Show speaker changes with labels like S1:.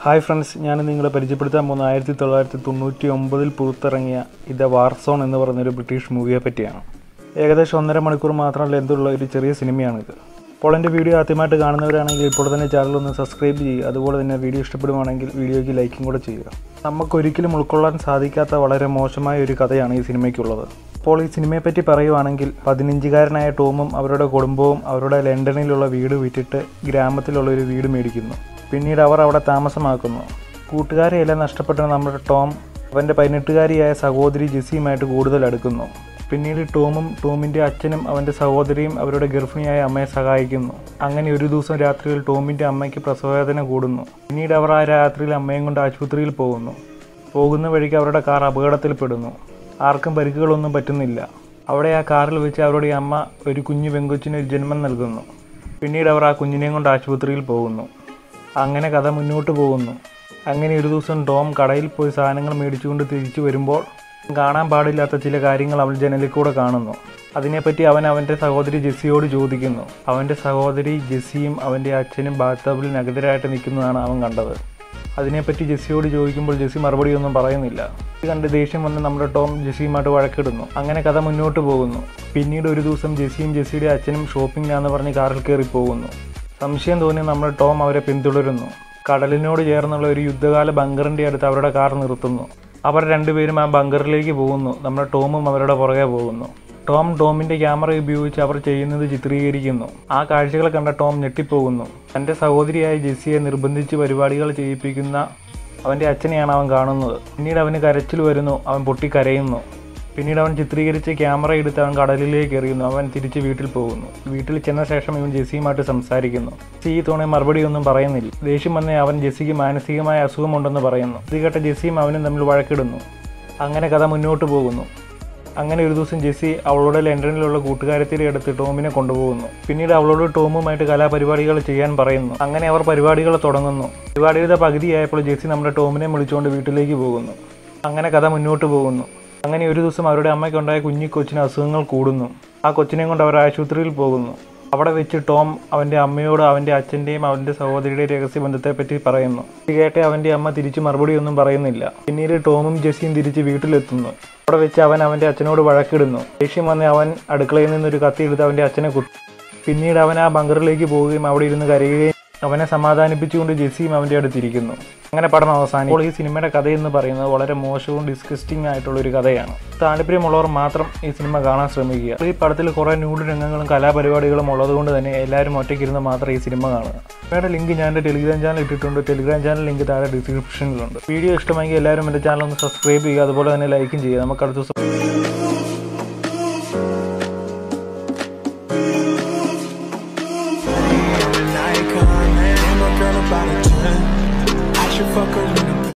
S1: hi friends ഞാൻ നിങ്ങളെ പരിചയപ്പെടുത്താൻ പോകുന്ന ആയിരത്തി തൊള്ളായിരത്തി തൊണ്ണൂറ്റി ഒമ്പതിൽ പുറത്തിറങ്ങിയ ഇത് വാർസോൺ എന്ന് പറയുന്നൊരു ബ്രിട്ടീഷ് മൂവിയെ പറ്റിയാണ് ഏകദേശം ഒന്നര മണിക്കൂർ മാത്രം ലെന്തുള്ള ഒരു ചെറിയ സിനിമയാണിത് അപ്പോൾ എൻ്റെ വീഡിയോ ആദ്യമായിട്ട് കാണുന്നവരാണെങ്കിൽ ഇപ്പോൾ തന്നെ ചാനൽ ഒന്ന് സബ്സ്ക്രൈബ് ചെയ്യുക അതുപോലെ തന്നെ വീഡിയോ ഇഷ്ടപ്പെടുവാണെങ്കിൽ വീഡിയോയ്ക്ക് ലൈക്കും കൂടെ ചെയ്യുക നമുക്കൊരിക്കലും ഉൾക്കൊള്ളാൻ സാധിക്കാത്ത വളരെ മോശമായ ഒരു കഥയാണ് ഈ സിനിമയ്ക്കുള്ളത് അപ്പോൾ ഈ സിനിമയെ പറ്റി പറയുവാണെങ്കിൽ പതിനഞ്ചുകാരനായ ടോമും അവരുടെ കുടുംബവും അവരുടെ ലണ്ടനിലുള്ള വീട് വിറ്റിട്ട് ഗ്രാമത്തിലുള്ള ഒരു വീട് മേടിക്കുന്നു പിന്നീട് അവർ അവിടെ താമസമാക്കുന്നു കൂട്ടുകാരെയെല്ലാം നഷ്ടപ്പെട്ട നമ്മുടെ ടോം അവൻ്റെ പതിനെട്ടുകാരിയായ സഹോദരി ജെസ്സിയുമായിട്ട് കൂടുതൽ അടുക്കുന്നു പിന്നീട് ടോമും ടോമിൻ്റെ അച്ഛനും അവൻ്റെ സഹോദരിയും അവരുടെ ഗർഭിണിയായ അമ്മയെ സഹായിക്കുന്നു അങ്ങനെ ഒരു ദിവസം രാത്രിയിൽ ടോമിൻ്റെ അമ്മയ്ക്ക് പ്രസവവേദന കൂടുന്നു പിന്നീട് അവർ ആ രാത്രിയിൽ അമ്മയും കൊണ്ട് ആശുപത്രിയിൽ പോകുന്നു പോകുന്ന വഴിക്ക് അവരുടെ കാർ അപകടത്തിൽപ്പെടുന്നു ആർക്കും പരിക്കുകളൊന്നും പറ്റുന്നില്ല അവിടെ ആ കാറിൽ വെച്ച് അവരുടെ അമ്മ ഒരു കുഞ്ഞു പെങ്കൊച്ചിന് ഒരു ജന്മം നൽകുന്നു പിന്നീട് അവർ ആ കുഞ്ഞിനെയും കൊണ്ട് ആശുപത്രിയിൽ പോകുന്നു അങ്ങനെ കഥ മുന്നോട്ട് പോകുന്നു അങ്ങനെ ഒരു ദിവസം ടോം കടയിൽ പോയി സാധനങ്ങൾ മേടിച്ചുകൊണ്ട് തിരിച്ചു വരുമ്പോൾ കാണാൻ പാടില്ലാത്ത ചില കാര്യങ്ങൾ അവൻ ജനലിൽ കൂടെ കാണുന്നു അതിനെപ്പറ്റി അവൻ അവൻ്റെ സഹോദരി ജെസ്സിയോട് ചോദിക്കുന്നു അവൻ്റെ സഹോദരി ജെസ്സിയും അവൻ്റെ അച്ഛനും ബാത്തബിൾ നഗതരായിട്ട് നിൽക്കുന്നതാണ് അവൻ കണ്ടത് അതിനെപ്പറ്റി ജെസ്സിയോട് ചോദിക്കുമ്പോൾ ജെസ്സി മറുപടിയൊന്നും പറയുന്നില്ല ഇത് കണ്ട് ദേഷ്യം വന്ന് നമ്മുടെ ടോം ജെസ്സിയുമായിട്ട് വഴക്കിടുന്നു അങ്ങനെ കഥ മുന്നോട്ട് പോകുന്നു പിന്നീട് ഒരു ദിവസം ജെസ്സിയും ജെസ്സിയുടെ അച്ഛനും ഷോപ്പിംഗിനാന്ന് പറഞ്ഞ് കാറിൽ കയറി പോകുന്നു സംശയം തോന്നി നമ്മുടെ ടോം അവരെ പിന്തുടരുന്നു കടലിനോട് ചേർന്നുള്ള ഒരു യുദ്ധകാല ബങ്കറിൻ്റെ അടുത്ത് അവരുടെ കാർ നിർത്തുന്നു അവർ രണ്ടുപേരും ആ ബങ്കറിലേക്ക് പോകുന്നു നമ്മുടെ ടോമും അവരുടെ പുറകെ പോകുന്നു ടോം ടോമിൻ്റെ ക്യാമറ ഉപയോഗിച്ച് അവർ ചെയ്യുന്നത് ചിത്രീകരിക്കുന്നു ആ കാഴ്ചകൾ കണ്ട ടോം ഞെട്ടിപ്പോകുന്നു തൻ്റെ സഹോദരിയായ ജെസ്സിയെ നിർബന്ധിച്ച് പരിപാടികൾ ചെയ്യിപ്പിക്കുന്ന അവൻ്റെ അച്ഛനെയാണ് അവൻ കാണുന്നത് പിന്നീട് അവന് കരച്ചിൽ വരുന്നു അവൻ പൊട്ടിക്കരയുന്നു പിന്നീട് അവൻ ചിത്രീകരിച്ച് ക്യാമറ എടുത്ത് അവൻ കടലിലേക്ക് എറിയുന്നു അവൻ തിരിച്ച് വീട്ടിൽ പോകുന്നു വീട്ടിൽ ചെന്ന ശേഷം ഇവൻ ജെസ്സിയുമായിട്ട് സംസാരിക്കുന്നു ജെസ്സി ഈ തോണി മറുപടി ഒന്നും പറയുന്നില്ല ദേഷ്യം വന്നേ അവൻ ജെസ്സിക്ക് മാനസികമായ അസുഖമുണ്ടെന്ന് പറയുന്നു ഇത് കേട്ട ജെസ്സിയും അവനും തമ്മിൽ വഴക്കിടുന്നു അങ്ങനെ കഥ മുന്നോട്ട് പോകുന്നു അങ്ങനെ ഒരു ദിവസം ജെസ്സി അവളുടെ ലണ്ടനിലുള്ള കൂട്ടുകാരത്തിൻ്റെ അടുത്ത് ടോമിനെ കൊണ്ടുപോകുന്നു പിന്നീട് അവളോട് ടോമുമായിട്ട് കലാപരിപാടികൾ ചെയ്യാൻ പറയുന്നു അങ്ങനെ അവർ പരിപാടികൾ തുടങ്ങുന്നു പരിപാടിയുടെ പകുതിയായപ്പോൾ ജെസ്സി നമ്മുടെ ടോമിനെ വിളിച്ചുകൊണ്ട് വീട്ടിലേക്ക് പോകുന്നു അങ്ങനെ കഥ മുന്നോട്ട് പോകുന്നു അങ്ങനെ ഒരു ദിവസം അവരുടെ അമ്മയ്ക്കുണ്ടായ കുഞ്ഞി കൊച്ചിന് അസുഖങ്ങൾ കൂടുന്നു ആ കൊച്ചിനെയും കൊണ്ട് അവർ ആശുപത്രിയിൽ പോകുന്നു അവിടെ വെച്ച് ടോം അവൻ്റെ അമ്മയോട് അവൻ്റെ അച്ഛൻ്റെയും അവൻ്റെ സഹോദരിയുടെയും രഹസ്യബന്ധത്തെപ്പറ്റി പറയുന്നു ഇത് കേട്ട് അവൻ്റെ അമ്മ തിരിച്ച് മറുപടിയൊന്നും പറയുന്നില്ല പിന്നീട് ടോമും ജെസ്സിയും തിരിച്ച് വീട്ടിലെത്തുന്നു അവിടെ വെച്ച് അവൻ അവൻ്റെ അച്ഛനോട് വഴക്കിടുന്നു ദേഷ്യം വന്ന് അവൻ അടുക്കളയിൽ നിന്നൊരു കത്തി എടുത്ത് അവൻ്റെ അച്ഛനെ കുത്തി പിന്നീട് അവൻ ആ ബങ്കറിലേക്ക് പോവുകയും അവിടെ ഇരുന്ന് കരയുകയും അവനെ സമാധാനിപ്പിച്ചുകൊണ്ട് ജെസ്സിയും അവൻ്റെ അടുത്തിരിക്കുന്നു അങ്ങനെ പഠനം അവസാനം ഇപ്പോൾ ഈ സിനിമയുടെ കഥ എന്ന് പറയുന്നത് വളരെ മോശവും ഡിസ്കസ്റ്റിംഗ് ആയിട്ടുള്ള ഒരു കഥയാണ് താല്പര്യമുള്ളവർ മാത്രം ഈ സിനിമ കാണാൻ ശ്രമിക്കുക ഈ പടത്തിൽ കുറേ ന്യൂഡ് രംഗങ്ങളും കലാപരിപാടികളും ഉള്ളതുകൊണ്ട് തന്നെ എല്ലാവരും ഒറ്റയ്ക്കിരുന്ന് മാത്രം ഈ സിനിമ കാണുക സിനിമയുടെ ലിങ്ക് ഞാൻ എൻ്റെ ടെലിഗ്രാം ചാനൽ ഇട്ടിട്ടുണ്ട് ടെലിഗ്രാം ചാനൽ ലിങ്ക് താഴെ ഡിസ്ക്രിപ്ഷനിലുണ്ട് വീഡിയോ ഇഷ്ടമെങ്കിൽ എല്ലാവരും എൻ്റെ ചാനൽ ഒന്ന് സബ്സ്ക്രൈബ് ചെയ്യുക അതുപോലെ തന്നെ ലൈക്കും ചെയ്യുക നമുക്ക് അടുത്ത ദിവസം